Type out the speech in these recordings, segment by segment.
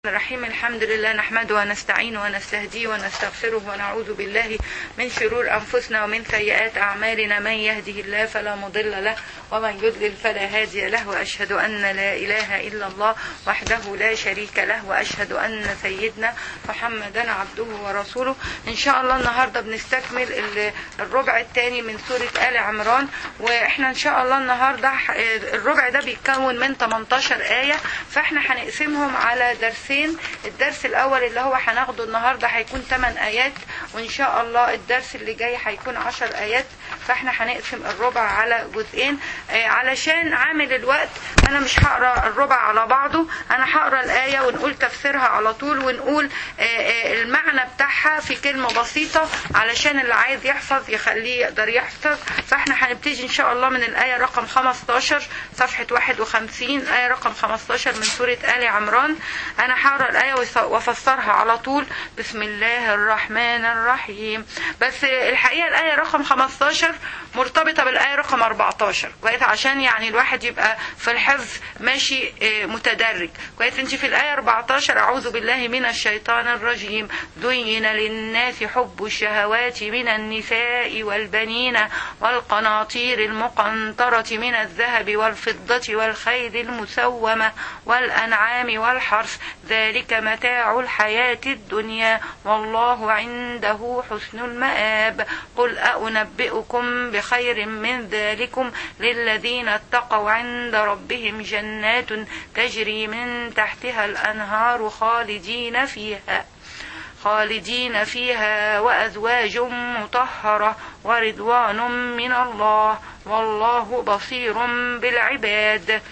الرحيم الحمد لله نحمده ونستعينه ونستهديه ونستغفره ونعوذ بالله من شرور أنفسنا ومن سيئات أعمالنا من يهده الله فلا مضل له ومن يضلل فلا هادي له وأشهد أن لا إله إلا الله وحده لا شريك له وأشهد أن سيدنا محمدا عبده ورسوله إن شاء الله النهاردة بنستكمل ال- الربع الثاني من سورة آل عمران وإحنا إن شاء الله النهاردة ح- الربع ده بيتكون من 18 آية فإحنا هنقسمهم على درسين الدرس الأول اللي هو هناخده النهاردة هيكون 8 آيات وإن شاء الله الدرس اللي جاي هيكون 10 آيات فإحنا هنقسم الربع على جزئين آه، علشان عامل الوقت أنا مش هقرا الربع على بعضه أنا هقرا الآية ونقول تفسيرها على طول ونقول آه، آه، المعنى بتاعها في كلمة بسيطة علشان اللي عايز يحفظ يخليه يقدر يحفظ فإحنا هنبتدي إن شاء الله من الآية رقم 15 صفحة 51 آية رقم 15 من سورة آل عمران أنا هقرا الآية وس- وأفسرها على طول بسم الله الرحمن الرحيم بس الحقيقة الآية رقم 15 مرتبطة بالآية رقم 14 كويس عشان يعني الواحد يبقى في الحفظ ماشي آه، متدرج كويس انت في الآية 14 أعوذ بالله من الشيطان الرجيم زين للناس حب الشهوات من النساء والبنين والقناطير المقنطرة من الذهب والفضة والخيل المسومة والأنعام والحرث ذلك متاع الحياة الدنيا والله عنده حسن المآب قل أنبئكم بخير من ذلكم للذين اتقوا عند ربهم جنات تجري من تحتها الأنهار خالدين فيها خالدين فيها وأزواج مطهرة ورضوان من الله والله بصير بالعباد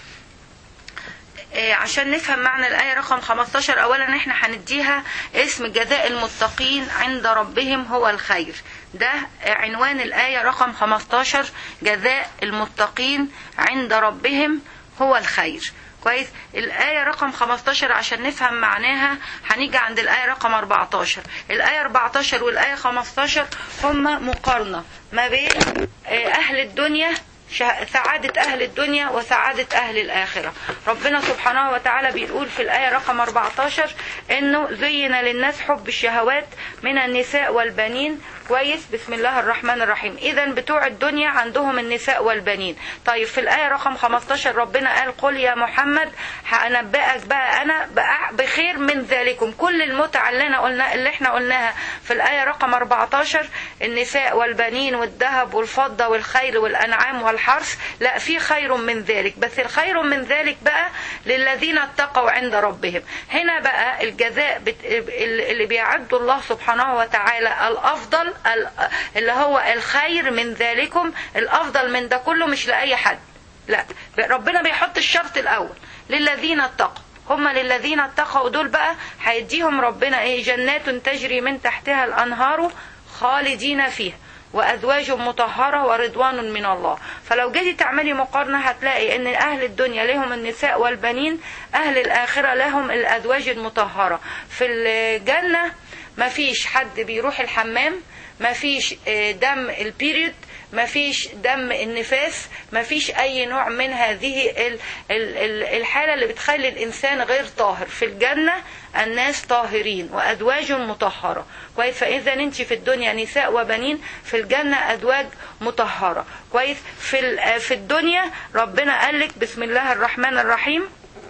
آه، عشان نفهم معنى الآية رقم 15 أولا احنا هنديها اسم جزاء المتقين عند ربهم هو الخير ده آه، عنوان الآية رقم 15 جزاء المتقين عند ربهم هو الخير كويس الآية رقم 15 عشان نفهم معناها هنيجي عند الآية رقم 14 الآية 14 والآية 15 هما مقارنة ما بين آه، أهل الدنيا شه- سعادة أهل الدنيا وسعادة أهل الآخرة ربنا سبحانه وتعالى بيقول في الآية رقم 14 إنه زين للناس حب الشهوات من النساء والبنين كويس بسم الله الرحمن الرحيم إذا بتوع الدنيا عندهم النساء والبنين طيب في الآية رقم 15 ربنا قال قل يا محمد هنبئك بقى أنا بقى بخير من ذلكم كل المتع اللي, أنا قلنا اللي احنا قلناها في الآية رقم 14 النساء والبنين والذهب والفضة والخيل والأنعام والحرث لا في خير من ذلك بس الخير من ذلك بقى للذين اتقوا عند ربهم هنا بقى الجزاء بت- اللي بيعد الله سبحانه وتعالى الأفضل ال- اللي هو الخير من ذلكم الأفضل من ده كله مش لأي حد لا ربنا بيحط الشرط الأول للذين اتقوا هم للذين اتقوا دول بقى هيديهم ربنا ايه جنات تجري من تحتها الأنهار خالدين فيها وأزواج مطهرة ورضوان من الله فلو جيتي تعملي مقارنة هتلاقي ان أهل الدنيا لهم النساء والبنين أهل الآخرة لهم الأزواج المطهرة في الجنة مفيش حد بيروح الحمام مفيش آه، دم البيريود مفيش دم النفاس مفيش اي نوع من هذه ال- ال- ال- الحالة اللي بتخلي الانسان غير طاهر في الجنة الناس طاهرين وازواج مطهرة كويس فاذا انت في الدنيا نساء وبنين في الجنة ازواج مطهرة كويس في ال- في الدنيا ربنا قال لك بسم الله الرحمن الرحيم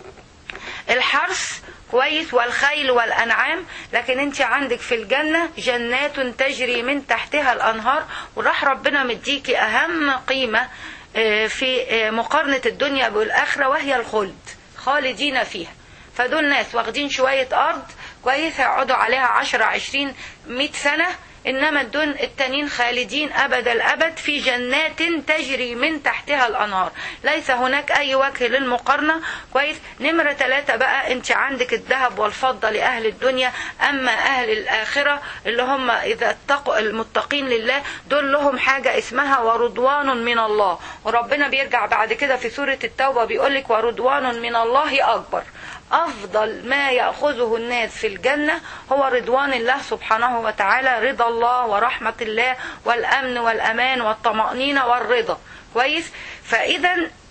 الحرث كويس والخيل والأنعام لكن انت عندك في الجنة جنات تجري من تحتها الأنهار وراح ربنا مديكي أهم قيمة آه، في آه، مقارنة الدنيا بالآخرة وهي الخلد خالدين فيها فدول ناس واخدين شوية أرض كويس هيقعدوا عليها عشرة عشرين مئة سنة إنما الدون التانيين خالدين أبد الأبد في جنات تجري من تحتها الأنهار ليس هناك أي وجه للمقارنة كويس نمرة ثلاثة بقى أنت عندك الذهب والفضة لأهل الدنيا أما أهل الآخرة اللي هم إذا اتقوا المتقين لله دول لهم حاجة اسمها ورضوان من الله وربنا بيرجع بعد كده في سورة التوبة بيقولك ورضوان من الله أكبر أفضل ما يأخذه الناس في الجنة هو رضوان الله سبحانه وتعالى رضا الله ورحمة الله والأمن والأمان والطمأنينة والرضا كويس فإذا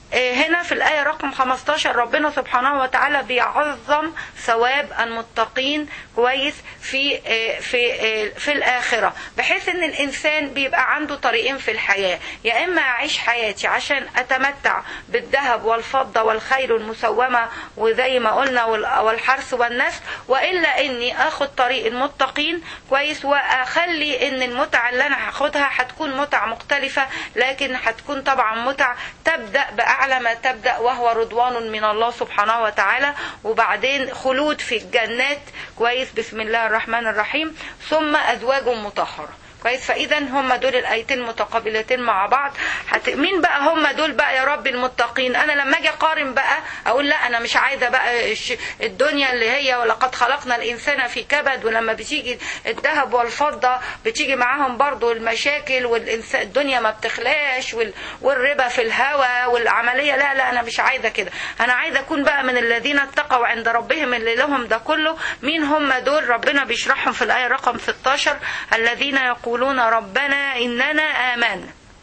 آه، هنا في الآية رقم 15 ربنا سبحانه وتعالى بيعظم ثواب المتقين كويس في آه، في آه، في الآخرة بحيث إن الإنسان بيبقى عنده طريقين في الحياة يا إما أعيش حياتي عشان أتمتع بالذهب والفضة والخيل المسومة وزي ما قلنا وال- والحرث والنسل وإلا إني آخد طريق المتقين كويس وأخلي إن المتعة اللي أنا هاخدها هتكون متعة مختلفة لكن هتكون طبعا متع تبدأ بأعلى ما تبدأ وهو رضوان من الله سبحانه وتعالى وبعدين خلود في الجنات كويس بسم الله الرحمن الرحيم ثم أزواج مطهرة كويس فاذا هم دول الايتين متقابلتين مع بعض هت... مين بقى هم دول بقى يا رب المتقين انا لما اجي اقارن بقى اقول لا انا مش عايزه بقى الش... الدنيا اللي هي ولقد خلقنا الانسان في كبد ولما بتيجي الذهب والفضه بتيجي معاهم برضو المشاكل والإنسان الدنيا ما بتخلاش وال... والربا في الهوى والعمليه لا لا انا مش عايزه كده انا عايزه اكون بقى من الذين اتقوا عند ربهم اللي لهم ده كله مين هم دول ربنا بيشرحهم في الايه رقم 16 الذين يقولون ربنا اننا امنا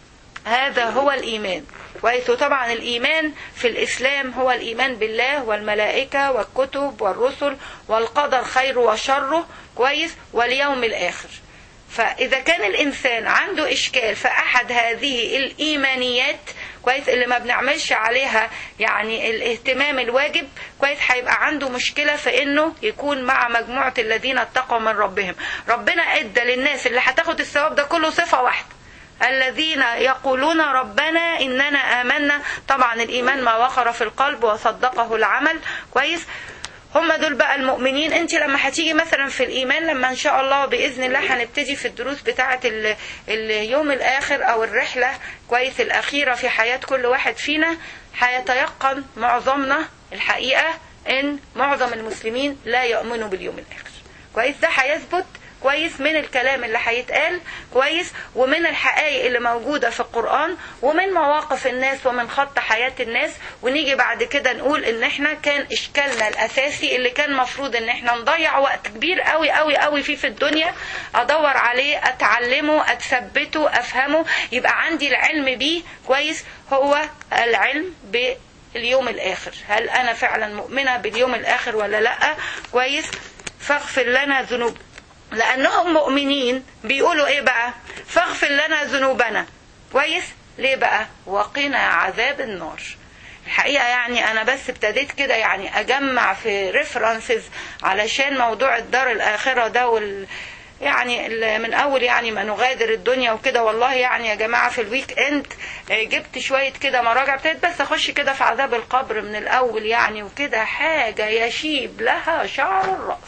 هذا هو الايمان كويس وطبعا الايمان في الاسلام هو الايمان بالله والملائكه والكتب والرسل والقدر خيره وشره كويس واليوم الاخر فاذا كان الانسان عنده اشكال في احد هذه الايمانيات كويس اللي ما بنعملش عليها يعني الاهتمام الواجب كويس هيبقى عنده مشكله في انه يكون مع مجموعه الذين اتقوا من ربهم ربنا ادى للناس اللي هتاخد الثواب ده كله صفه واحده الذين يقولون ربنا اننا امنا طبعا الايمان ما وقر في القلب وصدقه العمل كويس هم دول بقى المؤمنين انت لما هتيجي مثلا في الايمان لما ان شاء الله باذن الله هنبتدي في الدروس بتاعه ال- اليوم الاخر او الرحله كويس الاخيره في حياه كل واحد فينا هيتيقن معظمنا الحقيقه ان معظم المسلمين لا يؤمنوا باليوم الاخر كويس ده هيثبت كويس من الكلام اللي هيتقال كويس ومن الحقائق اللي موجودة في القرآن ومن مواقف الناس ومن خط حياة الناس ونيجي بعد كده نقول ان احنا كان اشكالنا الاساسي اللي كان مفروض ان احنا نضيع وقت كبير قوي قوي قوي فيه في الدنيا ادور عليه اتعلمه اتثبته افهمه يبقى عندي العلم بيه كويس هو العلم ب اليوم الاخر هل انا فعلا مؤمنه باليوم الاخر ولا لا كويس فاغفر لنا ذنوب لانهم مؤمنين بيقولوا ايه بقى فاغفر لنا ذنوبنا كويس ليه بقى وقنا عذاب النار الحقيقه يعني انا بس ابتديت كده يعني اجمع في ريفرنسز علشان موضوع الدار الاخره ده وال يعني ال- من اول يعني ما نغادر الدنيا وكده والله يعني يا جماعه في الويك اند آه، جبت شويه كده مراجع ابتديت بس اخش كده في عذاب القبر من الاول يعني وكده حاجه يشيب لها شعر الراس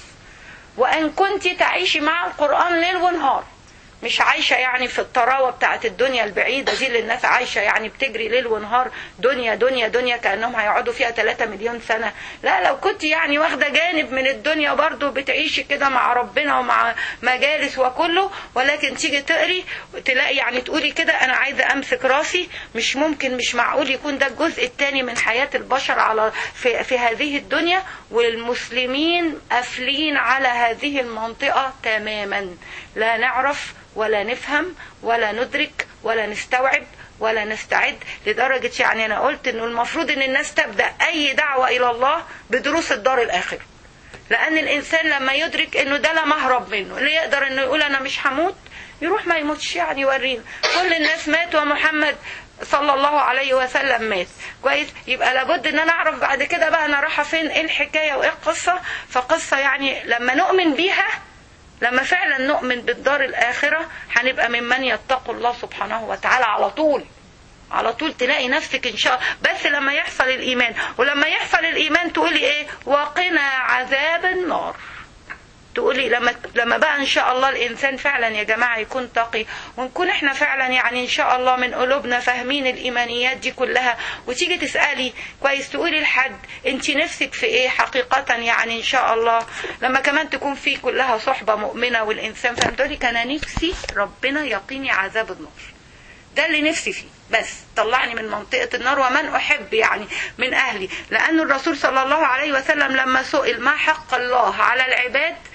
وان كنت تعيشي مع القران ليل ونهار مش عايشة يعني في الطراوة بتاعت الدنيا البعيدة دي اللي الناس عايشة يعني بتجري ليل ونهار دنيا دنيا دنيا كأنهم هيقعدوا فيها 3 مليون سنة لا لو كنت يعني واخدة جانب من الدنيا برضو بتعيشي كده مع ربنا ومع مجالس وكله ولكن تيجي تقري تلاقي يعني تقولي كده أنا عايزة أمسك راسي مش ممكن مش معقول يكون ده الجزء الثاني من حياة البشر على في, في هذه الدنيا والمسلمين قافلين على هذه المنطقة تماما لا نعرف ولا نفهم ولا ندرك ولا نستوعب ولا نستعد لدرجة يعني أنا قلت إنه المفروض إن الناس تبدأ أي دعوة إلى الله بدروس الدار الآخرة لأن الإنسان لما يدرك إنه ده لا مهرب منه اللي يقدر إنه يقول أنا مش هموت يروح ما يموتش يعني يورينا كل الناس ماتوا ومحمد صلى الله عليه وسلم مات كويس يبقى لابد ان انا اعرف بعد كده بقى انا رايحه فين ايه الحكايه وايه القصه فقصه يعني لما نؤمن بيها لما فعلا نؤمن بالدار الآخرة هنبقى ممن يتقوا الله سبحانه وتعالى على طول على طول تلاقي نفسك ان شاء بس لما يحصل الايمان ولما يحصل الايمان تقولي ايه وقنا عذاب النار تقولي لما لما بقى ان شاء الله الانسان فعلا يا جماعه يكون تقي ونكون احنا فعلا يعني ان شاء الله من قلوبنا فاهمين الايمانيات دي كلها وتيجي تسالي كويس تقولي لحد انت نفسك في ايه حقيقه يعني ان شاء الله لما كمان تكون في كلها صحبه مؤمنه والانسان فاهم تقولي كان نفسي ربنا يقيني عذاب النار ده اللي نفسي فيه بس طلعني من منطقة النار ومن أحب يعني من أهلي لأن الرسول صلى الله عليه وسلم لما سئل ما حق الله على العباد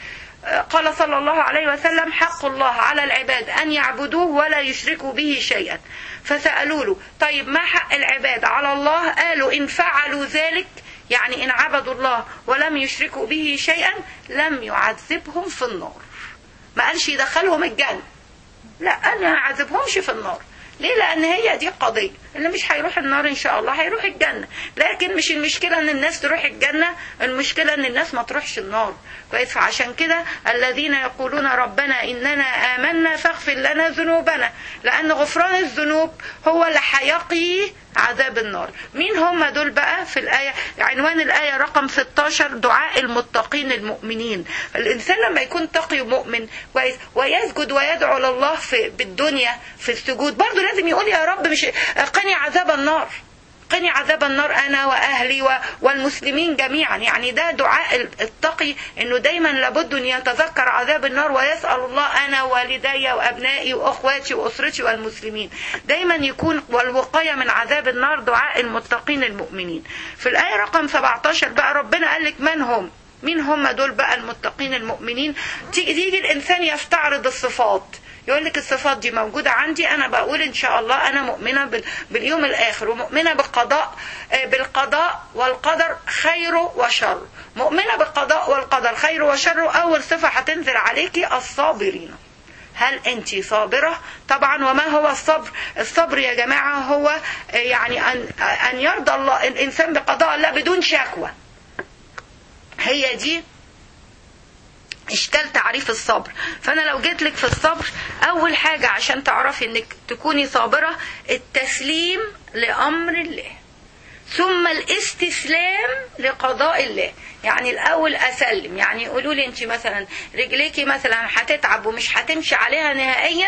قال صلى الله عليه وسلم حق الله على العباد أن يعبدوه ولا يشركوا به شيئا فسألوا له طيب ما حق العباد على الله قالوا إن فعلوا ذلك يعني إن عبدوا الله ولم يشركوا به شيئا لم يعذبهم في النار ما قالش يدخلهم الجنة لا قال ما يعذبهمش في النار ليه لان هي دي القضيه اللي مش هيروح النار ان شاء الله هيروح الجنه لكن مش المشكله ان الناس تروح الجنه المشكله ان الناس ما تروحش النار كويس فعشان كده الذين يقولون ربنا اننا امنا فاغفر لنا ذنوبنا لان غفران الذنوب هو اللي هيقي عذاب النار مين هم دول بقى في الآية عنوان الآية رقم 16 دعاء المتقين المؤمنين الإنسان لما يكون تقي ومؤمن كويس ويسجد ويدعو لله في بالدنيا في السجود برضه لازم يقول يا رب مش قني عذاب النار قني عذاب النار انا واهلي والمسلمين جميعا يعني ده دعاء التقي انه دايما لابد ان يتذكر عذاب النار ويسال الله انا والدي وابنائي واخواتي واسرتي والمسلمين دايما يكون والوقايه من عذاب النار دعاء المتقين المؤمنين في الايه رقم 17 بقى ربنا قال لك من هم مين هم دول بقى المتقين المؤمنين تيجي تيجي الانسان يستعرض الصفات يقول لك الصفات دي موجودة عندي أنا بقول إن شاء الله أنا مؤمنة باليوم الآخر ومؤمنة بالقضاء بالقضاء والقدر خيره وشره مؤمنة بالقضاء والقدر خيره وشره أول صفة هتنزل عليكي الصابرين هل انت صابرة طبعا وما هو الصبر الصبر يا جماعة هو يعني أن, أن يرضى الله الإنسان بقضاء الله بدون شكوى هي دي اشكال تعريف الصبر فانا لو جيت لك في الصبر اول حاجة عشان تعرفي انك تكوني صابرة التسليم لامر الله ثم الاستسلام لقضاء الله يعني الاول اسلم يعني يقولوا لي انت مثلا رجليكي مثلا هتتعب ومش هتمشي عليها نهائيا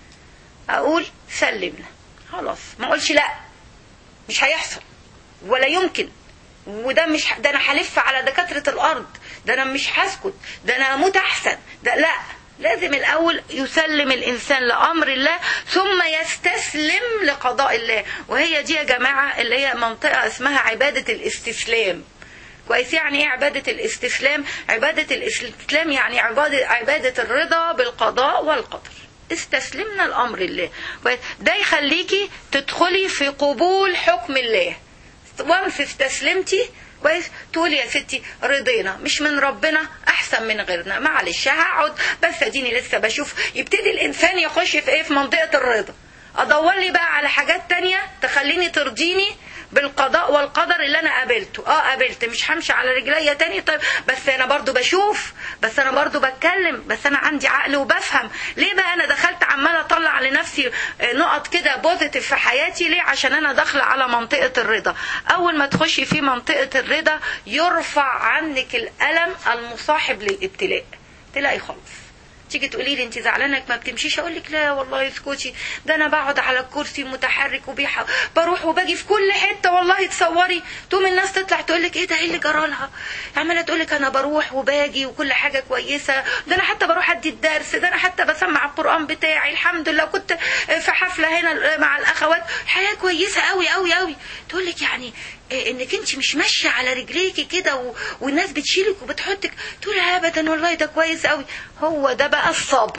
اقول سلمنا خلاص ما اقولش لا مش هيحصل ولا يمكن وده مش ده انا هلف على دكاتره الارض ده انا مش هسكت ده انا اموت احسن ده لا لازم الاول يسلم الانسان لامر الله ثم يستسلم لقضاء الله وهي دي يا جماعه اللي هي منطقه اسمها عباده الاستسلام كويس يعني ايه عبادة الاستسلام عبادة الاستسلام يعني عبادة, عبادة الرضا بالقضاء والقدر استسلمنا لأمر الله ده يخليكي تدخلي في قبول حكم الله وانس استسلمتي كويس تقولي يا ستي رضينا مش من ربنا احسن من غيرنا معلش هقعد بس اديني لسه بشوف يبتدي الانسان يخش في ايه في منطقه الرضا ادور لي بقى على حاجات تانية تخليني ترضيني بالقضاء والقدر اللي انا قابلته اه قابلت مش همشي على رجليا تاني طيب بس انا برضو بشوف بس انا برضو بتكلم بس انا عندي عقل وبفهم ليه بقى انا دخلت عماله اطلع لنفسي نقط كده بوزيتيف في حياتي ليه عشان انا داخله على منطقه الرضا اول ما تخشي في منطقه الرضا يرفع عنك الالم المصاحب للابتلاء تلاقي خالص تيجي تقولي لي انت زعلانه ما بتمشيش اقول لك لا والله اسكتي ده انا بقعد على الكرسي متحرك وبيح بروح وباجي في كل حته والله تصوري تقوم الناس تطلع تقول لك ايه ده ايه اللي جرى لها عماله تقول لك انا بروح وباجي وكل حاجه كويسه ده انا حتى بروح ادي الدرس ده انا حتى بسمع القران بتاعي الحمد لله كنت في حفله هنا مع الاخوات الحياه كويسه قوي قوي قوي تقول لك يعني انك انت مش ماشيه على رجليكي كده و... والناس بتشيلك وبتحطك تقول ابدا والله ده كويس قوي هو ده بقى الصبر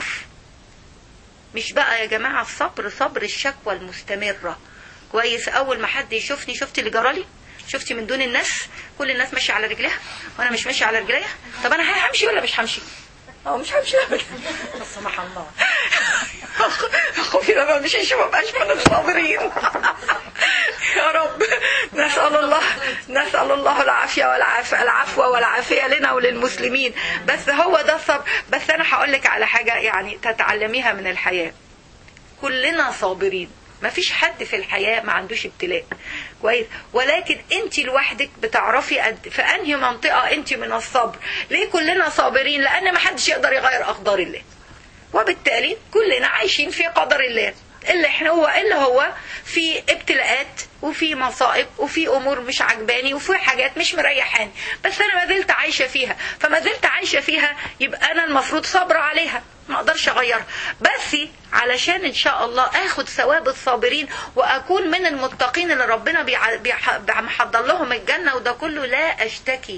مش بقى يا جماعه الصبر صبر الشكوى المستمره كويس اول ما حد يشوفني شفتي اللي جرالي شفتي من دون الناس كل الناس ماشيه على رجليها وانا مش ماشيه على رجليها طب انا همشي ولا مش همشي اه مش همشي ابدا سمح الله خوفي لما مشيش ما بقاش من الصابرين يا رب نسأل الله نسأل الله العافية والعافية العفو والعافية لنا وللمسلمين بس هو ده الصبر بس أنا هقول لك على حاجة يعني تتعلميها من الحياة كلنا صابرين ما فيش حد في الحياة ما عندوش ابتلاء كويس ولكن انت لوحدك بتعرفي قد في انهي منطقة انت من الصبر ليه كلنا صابرين لان ما حدش يقدر يغير اقدار الله وبالتالي كلنا عايشين في قدر الله اللي احنا هو اللي هو في ابتلاءات وفي مصائب وفي امور مش عجباني وفي حاجات مش مريحاني بس انا ما زلت عايشه فيها فما زلت عايشه فيها يبقى انا المفروض صابره عليها ما اقدرش اغيرها بس علشان ان شاء الله اخد ثواب الصابرين واكون من المتقين اللي ربنا محضر لهم الجنه وده كله لا اشتكي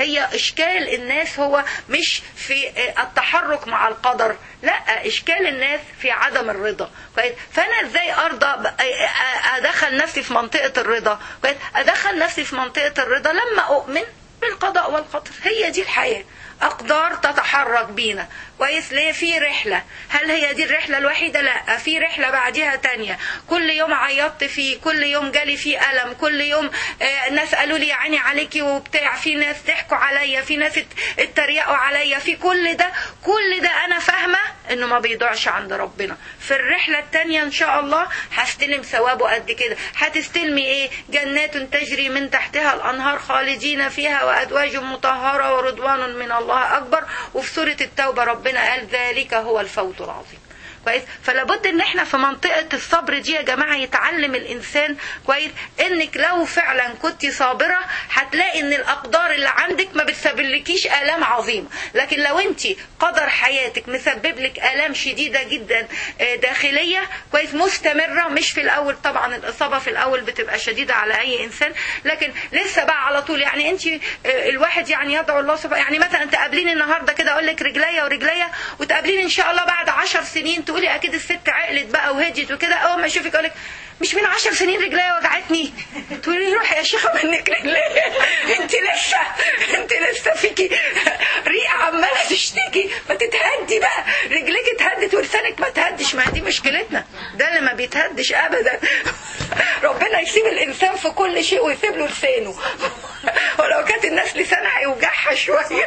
هي اشكال الناس هو مش في التحرك مع القدر لا اشكال الناس في عدم الرضا كويس فانا ازاي ارضى ادخل نفسي في منطقه الرضا كويس ادخل نفسي في منطقه الرضا لما اؤمن بالقضاء والقدر هي دي الحياه اقدار تتحرك بينا كويس ليه في رحله هل هي دي الرحله الوحيده لا في رحله بعديها تانية كل يوم عيطت فيه كل يوم جالي فيه الم كل يوم آه ناس قالوا لي عيني عليكي وبتاع في ناس ضحكوا عليا في ناس اتريقوا عليا في كل ده كل ده انا فاهمه انه ما بيضيعش عند ربنا في الرحله التانية ان شاء الله هستلم ثوابه قد كده هتستلمي ايه جنات تجري من تحتها الانهار خالدين فيها وازواج مطهره ورضوان من الله اكبر وفي سوره التوبه ربنا قال ذلك هو الفوز العظيم كويس فلا بد ان احنا في منطقه الصبر دي يا جماعه يتعلم الانسان كويس انك لو فعلا كنت صابره هتلاقي ان الاقدار اللي عندك ما بتسببلكيش الام عظيمه لكن لو انت قدر حياتك مسبب لك الام شديده جدا داخليه كويس مستمره مش في الاول طبعا الاصابه في الاول بتبقى شديده على اي انسان لكن لسه بقى على طول يعني انت الواحد يعني يدعو الله سبحانه يعني مثلا تقابليني النهارده كده اقول لك رجليا ورجليا وتقابليني ان شاء الله بعد عشر سنين تقولي اكيد الست عقلت بقى وهديت وكده اول ما اشوفك اقول لك مش من عشر سنين رجليا وجعتني تقولي لي روحي يا شيخه منك رجليا انت لسه انت لسه فيكي ريقه عماله تشتكي ما تتهدي بقى رجليك اتهدت ولسانك ما تهدش ما دي مشكلتنا ده اللي ما بيتهدش ابدا ربنا يسيب الانسان في كل شيء ويسيب له لسانه ولو كانت الناس لسانها هيوجعها شويه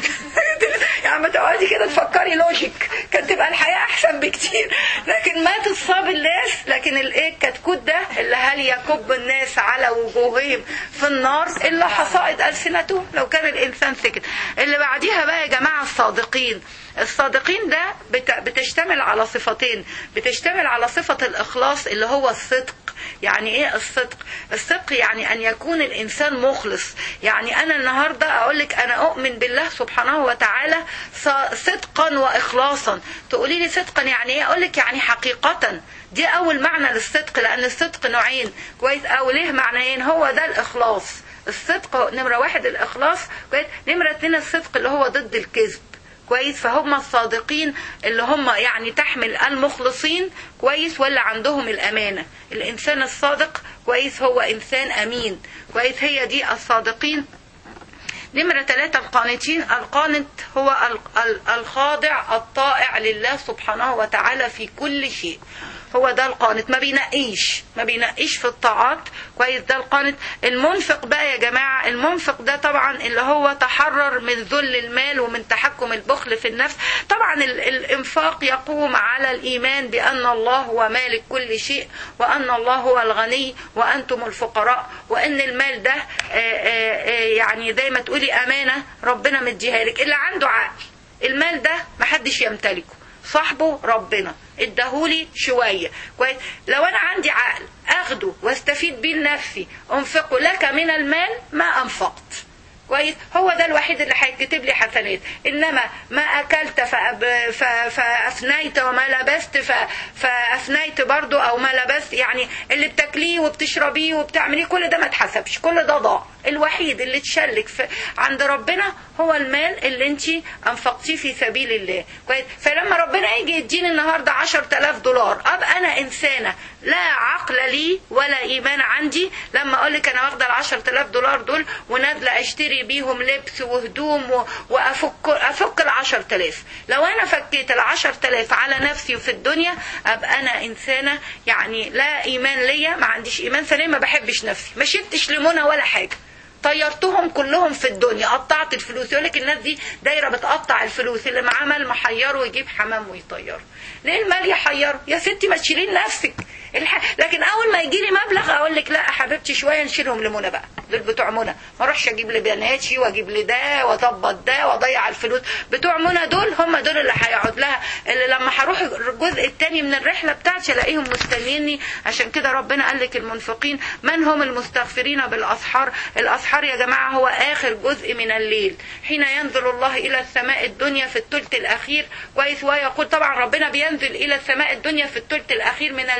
يعني ما تقعدي كده تفكري لوجيك كانت تبقى الحياه احسن بكتير لكن ما تصاب الناس لكن الايه الكتكوت ده اللي هل يكب الناس على وجوههم في النار الا حصائد السنتهم لو كان الانسان سكت اللي بعديها بقى يا جماعه الصادقين الصادقين ده بتشتمل على صفتين بتشتمل على صفة الإخلاص اللي هو الصدق يعني ايه الصدق الصدق يعني ان يكون الانسان مخلص يعني انا النهاردة اقول لك انا اؤمن بالله سبحانه وتعالى صدقا واخلاصا تقولي لي صدقا يعني ايه اقول لك يعني حقيقة دي اول معنى للصدق لان الصدق نوعين كويس او ليه معنيين هو ده الاخلاص الصدق نمرة واحد الاخلاص كويس نمرة اتنين الصدق اللي هو ضد الكذب كويس فهم الصادقين اللي هم يعني تحمل المخلصين كويس ولا عندهم الأمانة الإنسان الصادق كويس هو إنسان أمين كويس هي دي الصادقين نمرة ثلاثة القانتين القانت هو الخاضع الطائع لله سبحانه وتعالى في كل شيء هو ده القانت ما بينقيش ما بينقيش في الطاعات كويس ده القانت المنفق بقى يا جماعة المنفق ده طبعا اللي هو تحرر من ذل المال ومن تحكم البخل في النفس طبعا الانفاق يقوم على الايمان بان الله هو مالك كل شيء وان الله هو الغني وانتم الفقراء وان المال ده يعني زي ما تقولي امانة ربنا مديها لك اللي عنده عقل المال ده محدش يمتلكه صاحبه ربنا اداهولي شوية كويس لو انا عندي عقل اخده واستفيد بيه لنفسي انفقه لك من المال ما انفقت كويس هو ده الوحيد اللي هيكتب لي حسنات انما ما اكلت فأب... ف... فافنيت وما لبست ف... فافنيت برضو او ما لبست يعني اللي بتاكليه وبتشربيه وبتعمليه كل ده ما اتحسبش كل ده ضاع الوحيد اللي تشلك في... عند ربنا هو المال اللي انت انفقتيه في سبيل الله كويس فلما ربنا يجي يديني النهارده 10000 دولار ابقى انا انسانه لا عقل لي ولا ايمان عندي لما اقول لك انا واخده ال 10000 دولار دول ونازله اشتري بيهم لبس وهدوم و... وافك افك ال 10000 لو انا فكيت ال 10000 على نفسي وفي الدنيا ابقى انا انسانه يعني لا ايمان ليا ما عنديش ايمان سليم ما بحبش نفسي ما شربتش ليمونه ولا حاجه طيرتهم كلهم في الدنيا قطعت الفلوس يقول لك الناس دي دايره بتقطع الفلوس اللي معاه مال محيره ويجيب حمام ويطيره ليه المال يحيره يا ستي ما تشيلين نفسك الح... لكن اول ما يجي لي مبلغ اقول لك لا حبيبتي شويه نشيلهم لمنى بقى دول بتوع منى ما اروحش اجيب لبناتي واجيب لده واظبط ده واضيع الفلوس بتوع منى دول هم دول اللي هيقعد لها اللي لما هروح الجزء الثاني من الرحله بتاعتي الاقيهم مستنيني عشان كده ربنا قال لك المنفقين من هم المستغفرين بالاسحار الاسحار يا جماعه هو اخر جزء من الليل حين ينزل الله الى السماء الدنيا في الثلث الاخير كويس ويقول طبعا ربنا بينزل الى السماء الدنيا في الثلث الاخير من الليل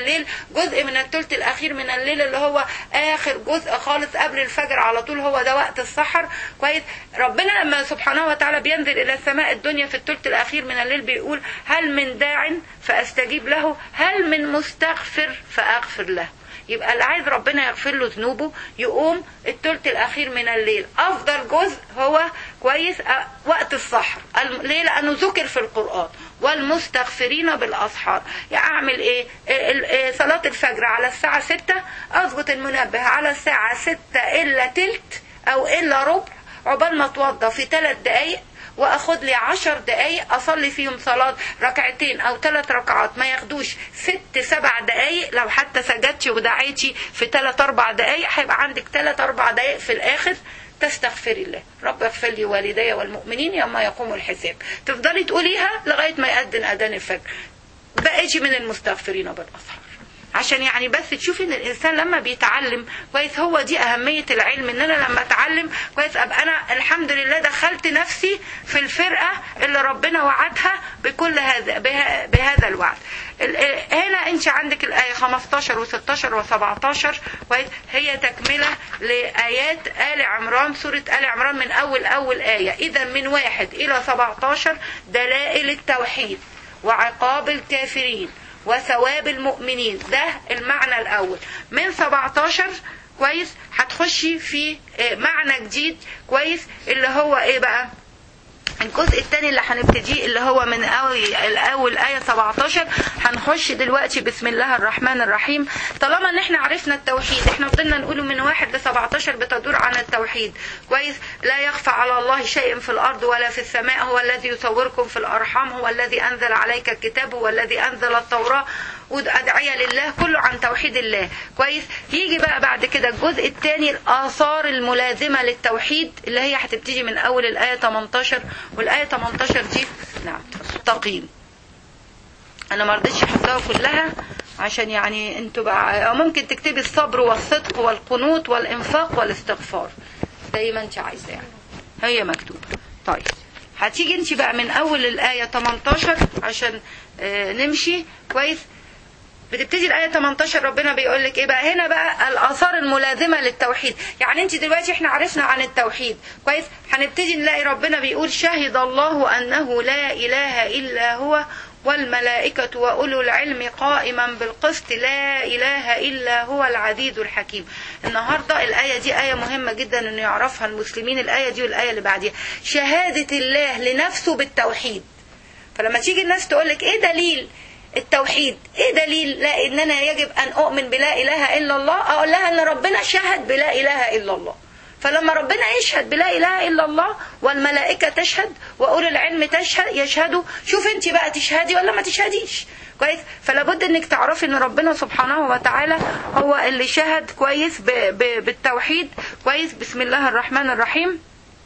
جزء من الثلث الاخير من الليل اللي هو اخر جزء خالص قبل الفجر على طول هو ده وقت السحر كويس ربنا لما سبحانه وتعالى بينزل الى السماء الدنيا في الثلث الاخير من الليل بيقول هل من داع فاستجيب له هل من مستغفر فاغفر له يبقى اللي عايز ربنا يغفر له ذنوبه يقوم الثلث الاخير من الليل افضل جزء هو كويس أه، وقت السحر الم- ليه لانه ذكر في القران والمستغفرين بالاسحار يعني اعمل ايه ال- ال- صلاه الفجر على الساعه 6 اظبط المنبه على الساعه 6 الا تلت او الا ربع عقبال ما اتوضى في ثلاث دقايق واخد لي عشر دقايق اصلي فيهم صلاة ركعتين او ثلاث ركعات ما ياخدوش ست سبع دقايق لو حتى سجدتي ودعيتي في ثلاث اربع دقايق هيبقى عندك ثلاث اربع دقايق في الاخر تستغفري الله رب اغفر لي والدي والمؤمنين يوم يقوم الحساب تفضلي تقوليها لغاية ما يأذن اذان الفجر بقيتي من المستغفرين بالاسحار عشان يعني بس تشوفي ان الانسان لما بيتعلم كويس هو دي اهميه العلم ان انا لما اتعلم كويس ابقى انا الحمد لله دخلت نفسي في الفرقه اللي ربنا وعدها بكل هذا به- بهذا الوعد ال- ال- هنا انت عندك الايه 15 و16 و17 كويس هي تكمله لايات ال عمران سوره ال عمران من اول اول ايه اذا من واحد الى 17 دلائل التوحيد وعقاب الكافرين وثواب المؤمنين ده المعنى الاول من 17 كويس هتخشي في آه، معنى جديد كويس اللي هو ايه بقى الجزء الثاني اللي هنبتديه اللي هو من اول الاول ايه 17 هنخش دلوقتي بسم الله الرحمن الرحيم طالما ان احنا عرفنا التوحيد احنا فضلنا نقوله من واحد ل 17 بتدور عن التوحيد كويس لا يخفى على الله شيء في الارض ولا في السماء هو الذي يصوركم في الارحام هو الذي انزل عليك الكتاب هو الذي انزل التوراه وادعية لله كله عن توحيد الله كويس يجي بقى بعد كده الجزء الثاني الاثار الملازمه للتوحيد اللي هي هتبتدي من اول الايه 18 والايه 18 دي نعم تقييم انا ما رضيتش احطها كلها عشان يعني انتوا بقى أو ممكن تكتبي الصبر والصدق والقنوت والانفاق والاستغفار زي ما انت عايزه يعني هي مكتوبه طيب هتيجي انت بقى من اول الايه 18 عشان آه، نمشي كويس بتبتدي الآية 18 ربنا بيقول لك إيه بقى هنا بقى الآثار الملازمة للتوحيد يعني أنت دلوقتي إحنا عرفنا عن التوحيد كويس هنبتدي نلاقي ربنا بيقول شهد الله أنه لا إله إلا هو والملائكة وأولو العلم قائما بالقسط لا إله إلا هو العزيز الحكيم النهاردة الآية دي آية مهمة جدا أن يعرفها المسلمين الآية دي والآية اللي بعديها شهادة الله لنفسه بالتوحيد فلما تيجي الناس تقولك ايه دليل التوحيد ايه دليل لا ان انا يجب ان اؤمن بلا اله الا الله اقول لها ان ربنا شهد بلا اله الا الله فلما ربنا يشهد بلا اله الا الله والملائكه تشهد واولو العلم تشهد يشهدوا شوف انت بقى تشهدي ولا ما تشهديش كويس فلا بد انك تعرفي ان ربنا سبحانه وتعالى هو اللي شهد كويس ب ب بالتوحيد كويس بسم الله الرحمن الرحيم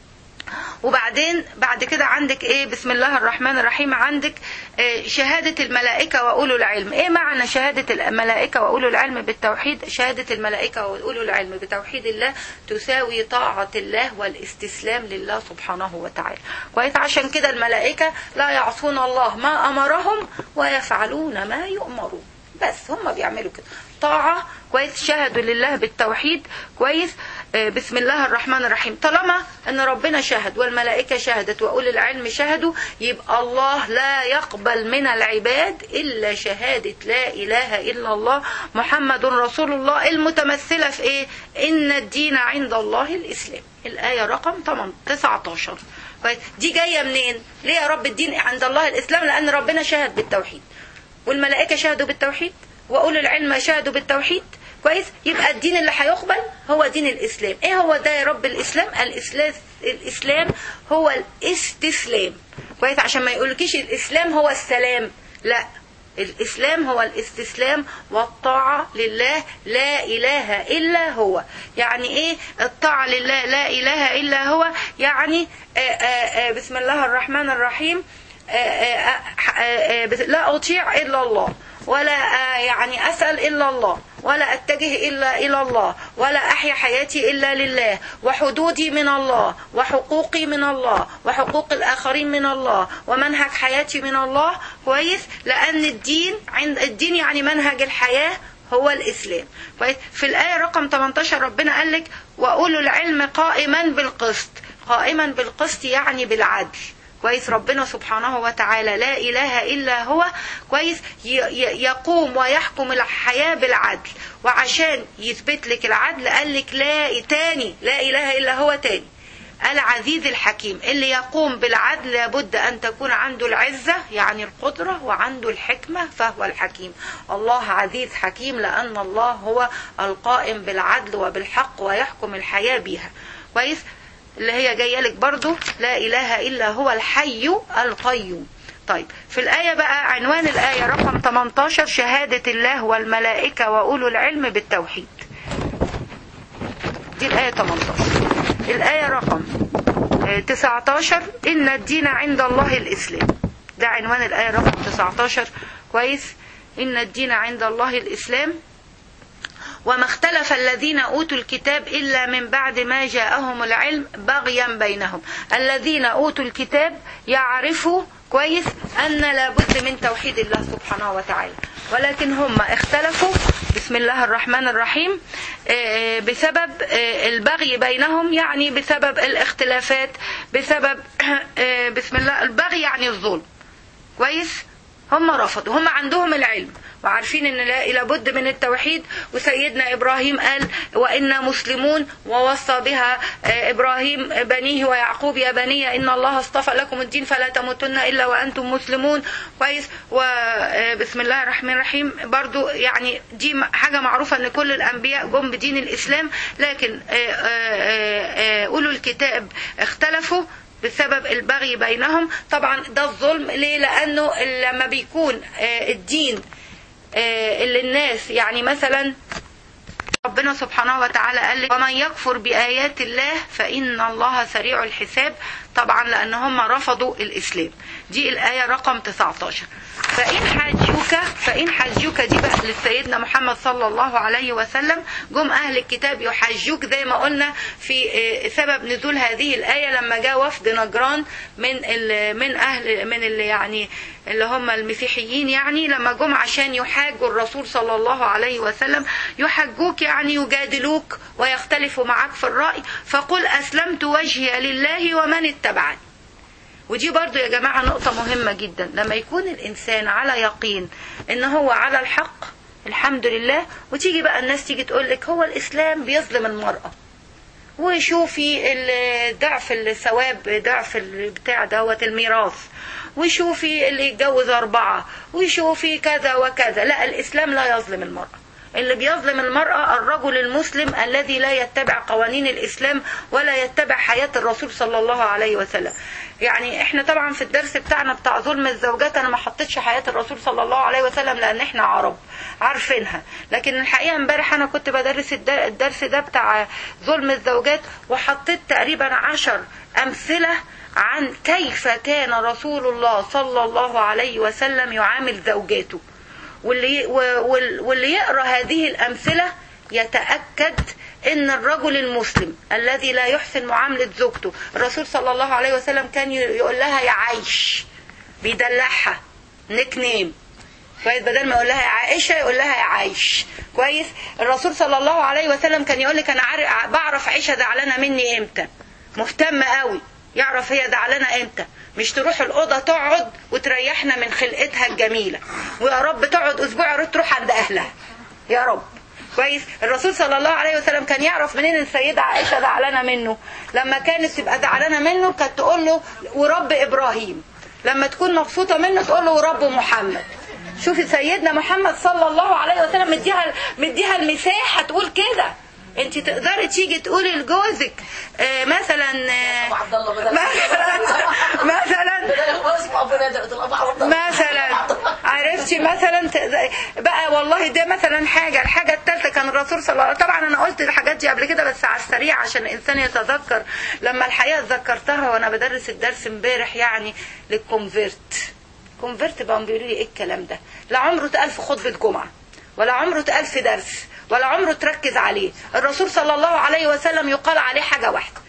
وبعدين بعد كده عندك ايه بسم الله الرحمن الرحيم عندك إيه شهادة الملائكة وأولو العلم ايه معنى شهادة الملائكة وأولو العلم بالتوحيد شهادة الملائكة وأولو العلم بتوحيد الله تساوي طاعة الله والاستسلام لله سبحانه وتعالى كويس عشان كده الملائكة لا يعصون الله ما أمرهم ويفعلون ما يؤمرون بس هم بيعملوا كده طاعة كويس شهدوا لله بالتوحيد كويس آه، بسم الله الرحمن الرحيم طالما ان ربنا شهد والملائكة شهدت واولي العلم شهدوا يبقى الله لا يقبل من العباد الا شهادة لا اله الا الله محمد رسول الله المتمثلة في ايه ان الدين عند الله الاسلام الاية رقم 8 19 كويس دي جاية منين ليه يا رب الدين عند الله الاسلام لان ربنا شهد بالتوحيد والملائكة شهدوا بالتوحيد وأولو العلم شهدوا بالتوحيد كويس يبقى الدين اللي هيقبل هو دين الإسلام إيه هو ده يا رب الإسلام الإسلام الإسلام هو الاستسلام كويس عشان ما يقولكيش الإسلام هو السلام لا الإسلام هو الاستسلام والطاعة لله لا إله إلا هو يعني إيه الطاعة لله لا إله إلا هو يعني آآ آآ بسم الله الرحمن الرحيم آآ آآ لا أطيع إلا الله ولا يعني أسأل إلا الله ولا أتجه إلا إلى الله ولا أحيا حياتي إلا لله وحدودي من الله وحقوقي من الله وحقوق الآخرين من الله ومنهج حياتي من الله كويس لأن الدين عند الدين يعني منهج الحياة هو الإسلام كويس في الآية رقم 18 ربنا قال لك وأولو العلم قائما بالقسط قائما بالقسط يعني بالعدل كويس ربنا سبحانه وتعالى لا إله إلا هو كويس ي- ي- يقوم ويحكم الحياة بالعدل وعشان يثبت لك العدل قال لك لا تاني لا إله إلا هو تاني العزيز الحكيم اللي يقوم بالعدل لابد أن تكون عنده العزة يعني القدرة وعنده الحكمة فهو الحكيم الله عزيز حكيم لأن الله هو القائم بالعدل وبالحق ويحكم الحياة بها كويس اللي هي جاية لك برضو لا إله إلا هو الحي القيوم طيب في الآية بقى عنوان الآية رقم 18 شهادة الله والملائكة وأولو العلم بالتوحيد دي الآية 18 الآية رقم آه، 19 إن الدين عند الله الإسلام ده عنوان الآية رقم 19 كويس إن الدين عند الله الإسلام وما اختلف الذين أوتوا الكتاب إلا من بعد ما جاءهم العلم بغيا بينهم الذين أوتوا الكتاب يعرفوا كويس أن لابد من توحيد الله سبحانه وتعالى ولكن هم اختلفوا بسم الله الرحمن الرحيم آه، بسبب آه، البغي بينهم يعني بسبب الاختلافات بسبب آه، بسم الله البغي يعني الظلم كويس هم رفضوا هم عندهم العلم وعارفين ان لا لابد من التوحيد وسيدنا ابراهيم قال وانا مسلمون ووصى بها آه، ابراهيم بنيه ويعقوب يا بني ان الله اصطفى لكم الدين فلا تموتن الا وانتم مسلمون كويس وبسم الله الرحمن الرحيم برضو يعني دي م- حاجه معروفه ان كل الانبياء جم بدين الاسلام لكن آه، آه، آه، آه، اولو الكتاب اختلفوا بسبب البغي بينهم طبعا ده الظلم ليه لانه لما بيكون آه، الدين آه، اللي الناس يعني مثلا ربنا سبحانه وتعالى قال لك ومن يكفر بآيات الله فإن الله سريع الحساب طبعا لأن هم رفضوا الإسلام دي الآية رقم 19 فإن حجوك فإن حجوك دي بقى لسيدنا محمد صلى الله عليه وسلم جم أهل الكتاب يحجوك زي ما قلنا في آه، سبب نزول هذه الآية لما جاء وفد نجران من ال- من أهل من اللي يعني اللي هم المسيحيين يعني لما جم عشان يحاجوا الرسول صلى الله عليه وسلم يحجوك يعني يجادلوك ويختلفوا معك في الرأي فقل أسلمت وجهي لله ومن اتبعني ودي برضو يا جماعة نقطة مهمة جدا لما يكون الإنسان على يقين إن هو على الحق الحمد لله وتيجي بقى الناس تيجي تقول لك هو الإسلام بيظلم المرأة وشوفي ال- ضعف الثواب ضعف البتاع دوت الميراث وشوفي اللي يتجوز أربعة وشوفي كذا وكذا لا الإسلام لا يظلم المرأة اللي بيظلم المرأة الرجل المسلم الذي لا يتبع قوانين الإسلام ولا يتبع حياة الرسول صلى الله عليه وسلم يعني احنا طبعا في الدرس بتاعنا بتاع ظلم الزوجات انا ما حطيتش حياة الرسول صلى الله عليه وسلم لان احنا عرب عارفينها لكن الحقيقة امبارح انا كنت بدرس الد- الدرس ده بتاع ظلم الزوجات وحطيت تقريبا عشر امثلة عن كيف كان رسول الله صلى الله عليه وسلم يعامل زوجاته واللي وال- واللي يقرا هذه الامثله يتاكد ان الرجل المسلم الذي لا يحسن معامله زوجته الرسول صلى الله عليه وسلم كان يقول لها يا عايش بيدلعها نيك نيم كويس بدل ما يقول لها يا عائشه يقول لها يا عايش كويس الرسول صلى الله عليه وسلم كان يقول لك انا عارف بعرف عيشه زعلانه مني امتى مهتمه قوي يعرف هي زعلانه امتى مش تروح الاوضه تقعد وتريحنا من خلقتها الجميله ويا رب تقعد اسبوع يا ريت تروح عند اهلها يا رب كويس الرسول صلى الله عليه وسلم كان يعرف منين السيده عائشه زعلانه منه لما كانت تبقى زعلانه منه كانت تقول له ورب ابراهيم لما تكون مبسوطه منه تقول له ورب محمد شوفي سيدنا محمد صلى الله عليه وسلم مديها مديها المساحه تقول كده انت تقدري تيجي تقولي لجوزك آه مثلا آه عبد الله بدل مثلا مثلا بدل ما اسمع بنادر تقول ابو عبد الله مثلا عرفتي مثلا تقدر- بقى والله ده مثلا حاجة الحاجة الثالثة كان الرسول صلى الله عليه وسلم طبعا أنا قلت الحاجات دي قبل كده بس على السريع عشان الإنسان يتذكر لما الحقيقة ذكرتها وأنا بدرس الدرس امبارح يعني للكونفيرت كونفيرت بقى بيقولوا لي إيه الكلام ده لا عمره اتقال في خطبة جمعة ولا عمره اتقال في درس ولا عمره تركز عليه الرسول صلى الله عليه وسلم يقال عليه حاجة واحدة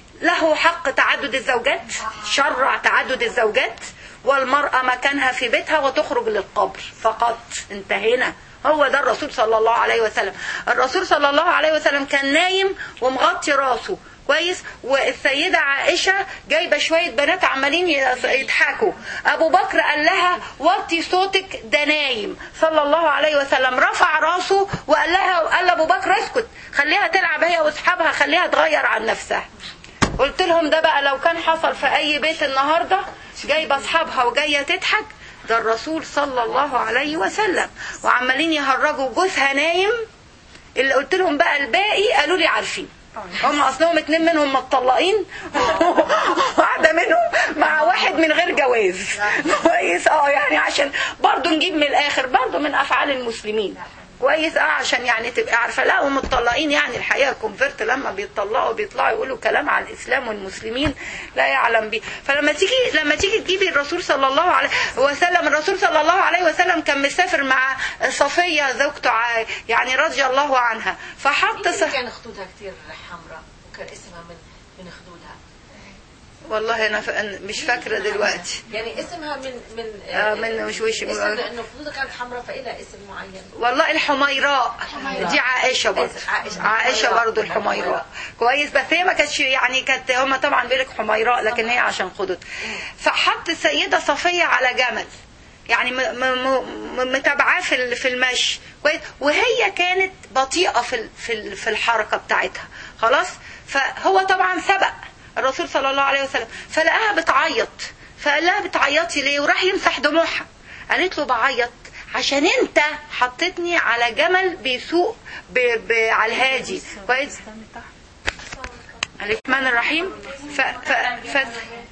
له حق تعدد الزوجات شرع تعدد الزوجات والمرأة مكانها في بيتها وتخرج للقبر فقط انتهينا هو ده الرسول صلى الله عليه وسلم الرسول صلى الله عليه وسلم كان نايم ومغطي راسه كويس والسيدة عائشة جايبة شوية بنات عمالين يضحكوا أبو بكر قال لها وطي صوتك ده نايم صلى الله عليه وسلم رفع راسه وقال لها قال لأبو بكر اسكت خليها تلعب هي واصحابها خليها تغير عن نفسها قلت لهم ده بقى لو كان حصل في أي بيت النهاردة جايبة أصحابها وجاية تضحك ده الرسول صلى الله عليه وسلم وعمالين يهرجوا جوزها نايم اللي قلت لهم بقى الباقي قالوا لي عارفين هم اصلهم اتنين منهم متطلقين واحده منهم مع واحد من غير جواز كويس اه يعني عشان برضو نجيب من الاخر برضو من افعال المسلمين كويس اه عشان يعني تبقى عارفه لا ومتطلقين يعني الحقيقه كونفرت لما بيطلقوا بيطلعوا يقولوا كلام على الاسلام والمسلمين لا يعلم به فلما تيجي لما تيجي تجيبي الرسول صلى الله عليه وسلم الرسول صلى الله عليه وسلم كان مسافر مع صفيه زوجته ع- يعني رضي الله عنها فحط مين ص... كان خدودها كثير حمراء وكان اسمها من من خدودها والله انا ف... أنا مش فاكره دلوقتي يعني اسمها من من آه، من مش وش اسم لانه خدودها كانت حمراء فإلها اسم معين والله الحميراء دي عائشه برضه عائشة. عائشه برضه الحميراء كويس بس هي ما كانتش يعني كانت هم طبعا بيقول لك حميراء لكن هي عشان خدود فحط السيده صفيه على جمل يعني م- م- م- متابعاه في ال- في المشي كويس وهي كانت بطيئه في ال- في ال- في الحركه بتاعتها خلاص فهو طبعا سبق الرسول صلى الله عليه وسلم فلقاها بتعيط فقال لها بتعيطي ليه وراح يمسح دموعها قالت له بعيط عشان انت حطيتني على جمل بيسوق ب... ب... على الهادي كويس الرحمن الرحيم ف... ف... ف...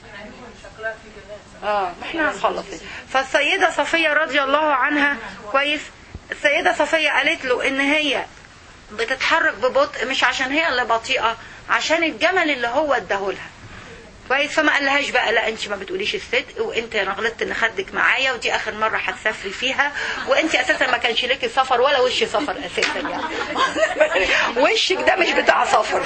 اه ما احنا هنخلص فالسيده صفيه رضي الله عنها كويس السيده صفيه قالت له ان هي بتتحرك ببطء مش عشان هي اللي بطيئه عشان الجمل اللي هو اداهولها كويس فما قالهاش بقى لا انت ما بتقوليش الصدق وانت انا غلطت ان خدك معايا ودي اخر مره هتسافري فيها وانت اساسا ما كانش ليكي سفر ولا وش سفر اساسا يعني وشك ده مش بتاع سفر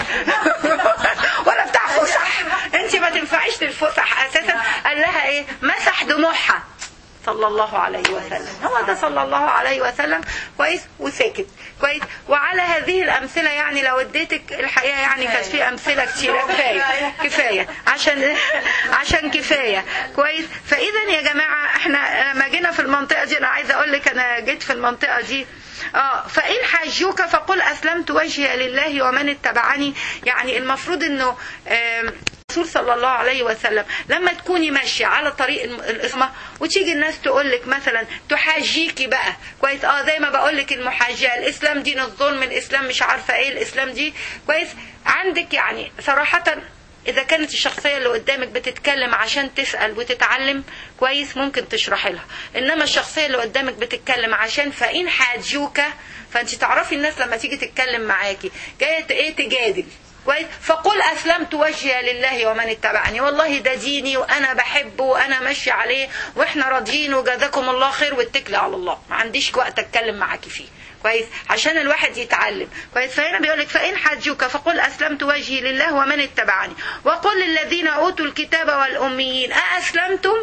ولا بتاع فسح انت ما تنفعيش للفسح اساسا قال لها ايه مسح دموعها صلى الله عليه وسلم هو ده صلى الله عليه وسلم كويس وساكت كويس وعلى هذه الامثله يعني لو اديتك الحقيقه يعني كانت في امثله كتيره كفايه كفايه عشان عشان كفايه كويس فاذا يا جماعه احنا لما جينا في المنطقه دي انا عايزه اقول لك انا جيت في المنطقه دي اه فان حجوك فقل اسلمت وجهي لله ومن اتبعني يعني المفروض انه آم، الرسول صلى الله عليه وسلم لما تكوني ماشيه على طريق الم- الاسمه وتيجي الناس تقول لك مثلا تحاجيكي بقى كويس اه زي ما بقول لك المحاجاه الاسلام دين الظلم الاسلام مش عارفه ايه الاسلام دي كويس عندك يعني صراحه اذا كانت الشخصيه اللي قدامك بتتكلم عشان تسال وتتعلم كويس ممكن تشرحي لها انما الشخصيه اللي قدامك بتتكلم عشان فان حاجوك فانت تعرفي الناس لما تيجي تتكلم معاكي جايه ايه تجادل كويس فقل اسلمت وجهي لله ومن اتبعني والله ده ديني وانا بحبه وانا ماشي عليه واحنا راضيين وجزاكم الله خير واتكلي على الله ما عنديش وقت اتكلم معاكي فيه كويس عشان الواحد يتعلم كويس فهنا بيقول لك فان حجوك فقل اسلمت وجهي لله ومن اتبعني وقل للذين اوتوا الكتاب والاميين ااسلمتم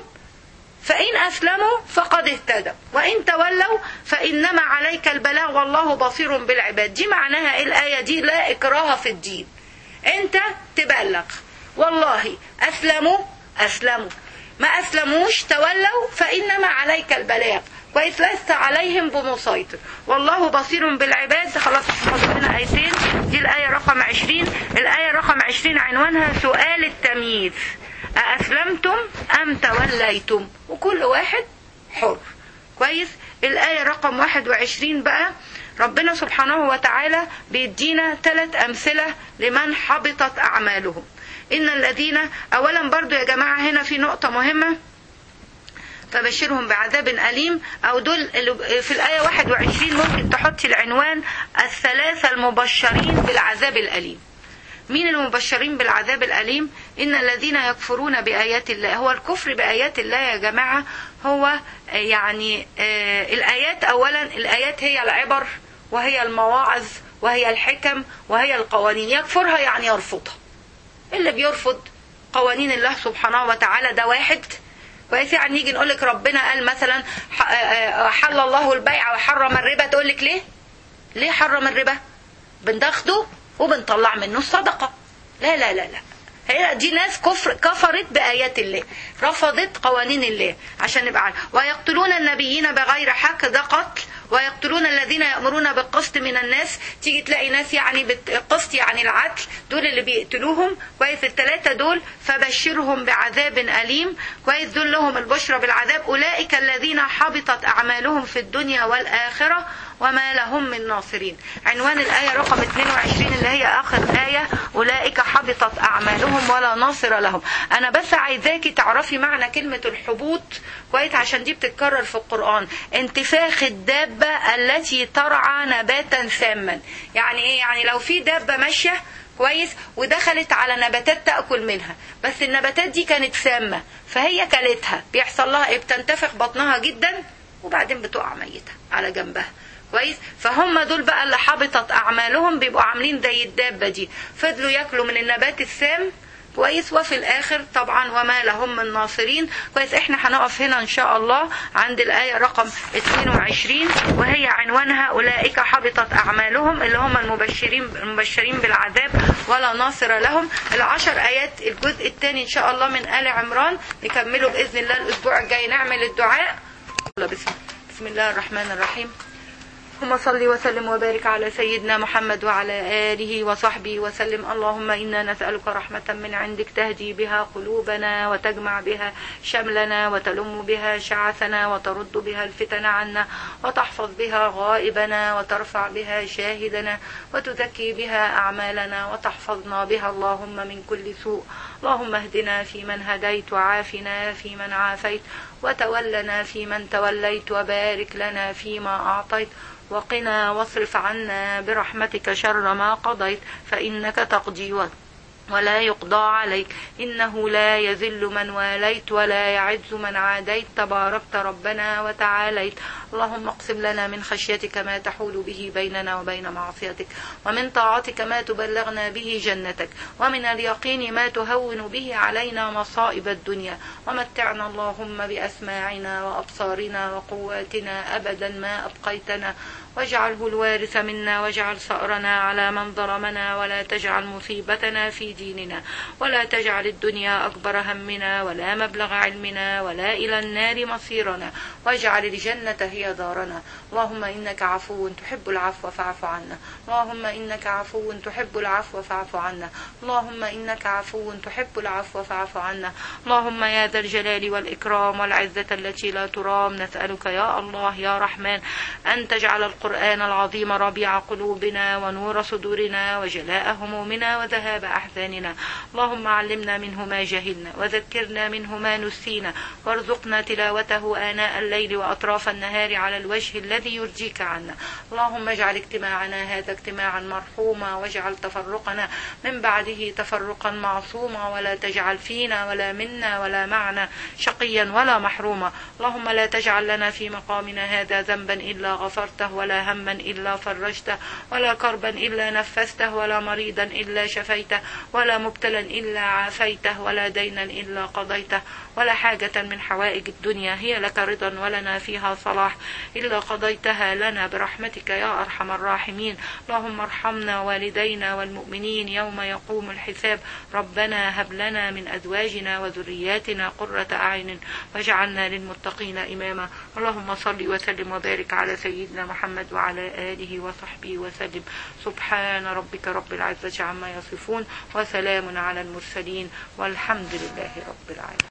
فإن أسلموا فقد اهتدوا وإن تولوا فإنما عليك البلاغ والله بصير بالعباد دي معناها إيه الآية دي لا إكراه في الدين أنت تبلغ والله أسلموا أسلموا ما أسلموش تولوا فإنما عليك البلاغ كويس لست عليهم بمسيطر والله بصير بالعباد خلاص احفظ لنا آيتين دي الآية رقم 20 الآية رقم 20 عنوانها سؤال التمييز أأسلمتم أم توليتم وكل واحد حر كويس الآية رقم 21 بقى ربنا سبحانه وتعالى بيدينا ثلاث أمثلة لمن حبطت أعمالهم إن الذين أولا برضو يا جماعة هنا في نقطة مهمة فبشرهم بعذاب أليم أو دول اللي في الآية 21 ممكن تحطي العنوان الثلاثة المبشرين بالعذاب الأليم مين المبشرين بالعذاب الأليم إن الذين يكفرون بآيات الله هو الكفر بآيات الله يا جماعة هو يعني آه الآيات أولا الآيات هي العبر وهي المواعظ وهي الحكم وهي القوانين يكفرها يعني يرفضها اللي بيرفض قوانين الله سبحانه وتعالى ده واحد كويس يعني يجي نقول لك ربنا قال مثلا ح- آه، آه، حل الله البيع وحرم الربا تقول لك ليه ليه حرم الربا بناخده وبنطلع منه الصدقه لا لا لا لا هي دي ناس كفر كفرت بآيات الله رفضت قوانين الله عشان نبقى عارف ويقتلون النبيين بغير حق ده قتل ويقتلون الذين يأمرون بالقسط من الناس تيجي تلاقي ناس يعني بت- القسط يعني العدل دول اللي بيقتلوهم كويس الثلاثة دول فبشرهم بعذاب أليم كويس دول لهم البشرى بالعذاب أولئك الذين حبطت أعمالهم في الدنيا والآخرة وما لهم من ناصرين عنوان الآية رقم 22 اللي هي آخر آية أولئك حبطت أعمالهم ولا ناصر لهم أنا بس عايزاكي تعرفي معنى كلمة الحبوط كويس عشان دي بتتكرر في القرآن انتفاخ الدابة التي ترعى نباتا ساما يعني ايه يعني لو في دابة ماشية كويس ودخلت على نباتات تأكل منها بس النباتات دي كانت سامة فهي كلتها بيحصل لها ايه بتنتفخ بطنها جدا وبعدين بتقع ميتة على جنبها كويس فهم دول بقى اللي حبطت اعمالهم بيبقوا عاملين زي الدابه دي فضلوا ياكلوا من النبات السام كويس وفي الاخر طبعا وما لهم من ناصرين كويس احنا هنقف هنا ان شاء الله عند الايه رقم 22 وهي عنوانها اولئك حبطت اعمالهم اللي هم المبشرين المبشرين بالعذاب ولا ناصر لهم العشر ايات الجزء الثاني ان شاء الله من ال عمران نكمله باذن الله الاسبوع الجاي نعمل الدعاء يلا بسم بسم الله الرحمن الرحيم اللهم صل وسلم وبارك على سيدنا محمد وعلى آله وصحبه وسلم اللهم إنا نسألك رحمة من عندك تهدي بها قلوبنا وتجمع بها شملنا وتلم بها شعثنا وترد بها الفتن عنا وتحفظ بها غائبنا وترفع بها شاهدنا وتزكي بها أعمالنا وتحفظنا بها اللهم من كل سوء اللهم اهدنا فيمن هديت وعافنا فيمن عافيت وتولنا فيمن توليت وبارك لنا فيما أعطيت وقنا واصرف عنا برحمتك شر ما قضيت فإنك تقضي و- ولا يقضى عليك إنه لا يذل من واليت ولا يعز من عاديت تباركت ربنا وتعاليت اللهم اقسم لنا من خشيتك ما تحول به بيننا وبين معصيتك ومن طاعتك ما تبلغنا به جنتك ومن اليقين ما تهون به علينا مصائب الدنيا ومتعنا اللهم بأسماعنا وأبصارنا وقواتنا أبدا ما أبقيتنا واجعله الوارث منا واجعل ثأرنا على من ظلمنا ولا تجعل مصيبتنا في ديننا ولا تجعل الدنيا أكبر همنا ولا مبلغ علمنا ولا إلى النار مصيرنا واجعل الجنة هي دارنا اللهم إنك عفو تحب العفو فاعف عنا اللهم إنك عفو تحب العفو فاعف عنا اللهم إنك عفو تحب العفو فاعف عنا اللهم يا ذا الجلال والإكرام والعزة التي لا ترام نسألك يا الله يا رحمن أن تجعل القرآن العظيم ربيع قلوبنا ونور صدورنا وجلاء همومنا وذهاب أحزاننا اللهم علمنا منه ما جهلنا وذكرنا منه ما نسينا وارزقنا تلاوته آناء الليل وأطراف النهار على الوجه الذي يرجيك عنا اللهم اجعل اجتماعنا هذا اجتماعا مرحوما واجعل تفرقنا من بعده تفرقا معصوما ولا تجعل فينا ولا منا ولا معنا شقيا ولا محروما اللهم لا تجعل لنا في مقامنا هذا ذنبا إلا غفرته ولا هما إلا فرجته ولا كربا إلا نفسته ولا مريضا إلا شفيته ولا مبتلا إلا عافيته ولا دينا إلا قضيته ولا حاجة من حوائج الدنيا هي لك رضا ولنا فيها صلاح إلا قضيتها لنا برحمتك يا أرحم الراحمين اللهم ارحمنا والدينا والمؤمنين يوم يقوم الحساب ربنا هب لنا من أزواجنا وذرياتنا قرة أعين واجعلنا للمتقين إماما اللهم صل وسلم وبارك على سيدنا محمد وعلى آله وصحبه وسلم سبحان ربك رب العزة عما يصفون وسلام على المرسلين والحمد لله رب العالمين